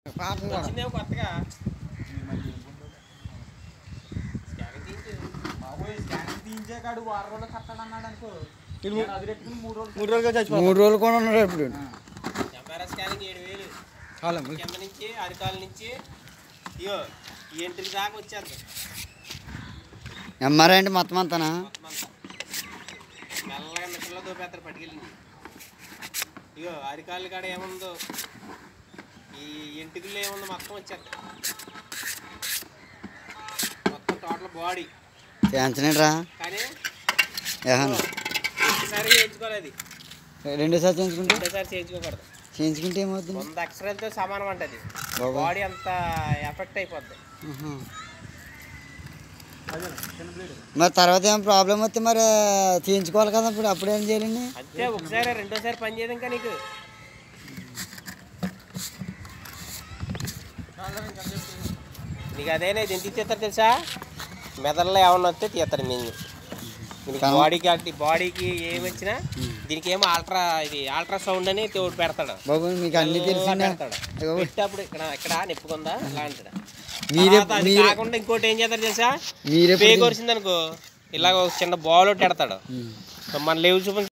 పాపం కూడా వచ్చిందేమో కొత్తగా స్కానింగ్ తీయించు. బాబోయ్ స్కానింగ్ తీయించాకాడు వారం రోజులు కట్టాలన్నాడు అనుకో ఇది నేను అది పెట్టుకుని మూడు రోజులు మూడు రోజులుగా చచ్చిపోతాడు మూడు రోజులు కూడా ఉన్నాడు ఇప్పుడు ఎంఆర్ఐ స్కానింగ్ ఏడు వేలు కాలం కింద నుంచి అరికాల నుంచి ఇయో ఈ ఎంట్రీ దాకా వచ్చేది ఎంఆర్ఐ అంటే మొత్తం అంతానా మొత్తం అంతా మెల్లగా మిషన్లో దోపేస్తారు పట్టుకెళ్ళింది ఇగో అరికాళ్ళ కాడ ఏముందో ఈ ఎంటుకల్లో ఏముందో మొత్తం వచ్చేది మొత్తం టోటల్ బాడీ చేయించనేట్రా కానీ ఏహన్ ఒకసారి చేయించుకోవాలి అది రెండోసారి చేయించుకుంటే ఒకసారి చేయించుకోకూడదు చేయించుకుంటే ఏమవుతుంది వంద అక్షరాలతో సమానం అంట అది బాబా. బాడీ అంత ఎఫెక్ట్ అయిపోద్ది ఆహా. అదే చిన్న బ్లేడ్ మరి తర్వాత ఏం ప్రాబ్లం వస్తే మరి చేయించుకోవాలి కదా ఇప్పుడు అప్పుడు ఏం చేయాలండి అంతే ఒకసారి రెండోసారి పని చేయదు ఇంకా నీకు నీకు అదేనా ఇది ఎందుకు తీస్తారు తెలుసా మెదడులో ఏమన్నా వస్తే తీస్తారు నేను దీనికి కానీ- బాడీకి అంటే బాడీకి ఏమి వచ్చినా దీనికి ఏమో ఆల్ట్రా ఇది ఆల్ట్రా సౌండ్ అని తోడు పెడతాడు బాబు మీకు అన్ని ఇలా తెలిసిందా పెడతాడు అయ్యో. పెట్టేప్పుడు ఇక్కడ ఇక్కడ నిప్పుకుందా ఇలా అంటాడు మీరే తర్వాత అది మీరే కాకుండా ఇంకోటి ఏం చేస్తారు తెలుసా మీరే పేగు వరిసింది అనుకో ఇలాగ ఒక చిన్న బాల్ ఒకటి పెడతాడు ఉమ్. మన లేవు చూపించి